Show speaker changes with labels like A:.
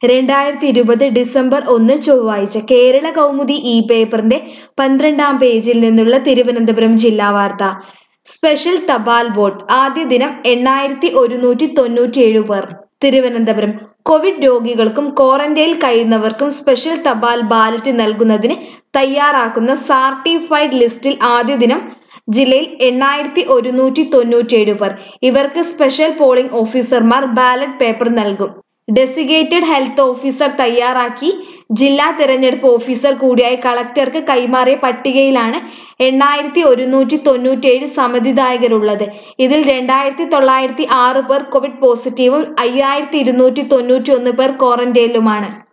A: രണ്ടായിരത്തി ഇരുപത് ഡിസംബർ ഒന്ന് ചൊവ്വാഴ്ച കേരള കൗമുദി ഈ പേപ്പറിന്റെ പന്ത്രണ്ടാം പേജിൽ നിന്നുള്ള തിരുവനന്തപുരം ജില്ലാ വാർത്ത സ്പെഷ്യൽ തപാൽ വോട്ട് ആദ്യ ദിനം എണ്ണായിരത്തി ഒരുന്നൂറ്റി തൊണ്ണൂറ്റിയേഴ് പേർ തിരുവനന്തപുരം കോവിഡ് രോഗികൾക്കും ക്വാറന്റൈനിൽ കഴിയുന്നവർക്കും സ്പെഷ്യൽ തപാൽ ബാലറ്റ് നൽകുന്നതിന് തയ്യാറാക്കുന്ന സാർട്ടിഫൈഡ് ലിസ്റ്റിൽ ആദ്യ ദിനം ജില്ലയിൽ എണ്ണായിരത്തി ഒരുന്നൂറ്റി തൊണ്ണൂറ്റിയേഴ് പേർ ഇവർക്ക് സ്പെഷ്യൽ പോളിംഗ് ഓഫീസർമാർ ബാലറ്റ് പേപ്പർ നൽകും ഡെസിഗേറ്റഡ് ഹെൽത്ത് ഓഫീസർ തയ്യാറാക്കി ജില്ലാ തെരഞ്ഞെടുപ്പ് ഓഫീസർ കൂടിയായ കളക്ടർക്ക് കൈമാറിയ പട്ടികയിലാണ് എണ്ണായിരത്തി ഒരുന്നൂറ്റി തൊണ്ണൂറ്റിയേഴ് സമ്മതിദായകരുള്ളത് ഇതിൽ രണ്ടായിരത്തി തൊള്ളായിരത്തി ആറ് പേർ കോവിഡ് പോസിറ്റീവും അയ്യായിരത്തി ഇരുന്നൂറ്റി തൊണ്ണൂറ്റി ഒന്ന് പേർ ക്വാറന്റൈനിലുമാണ്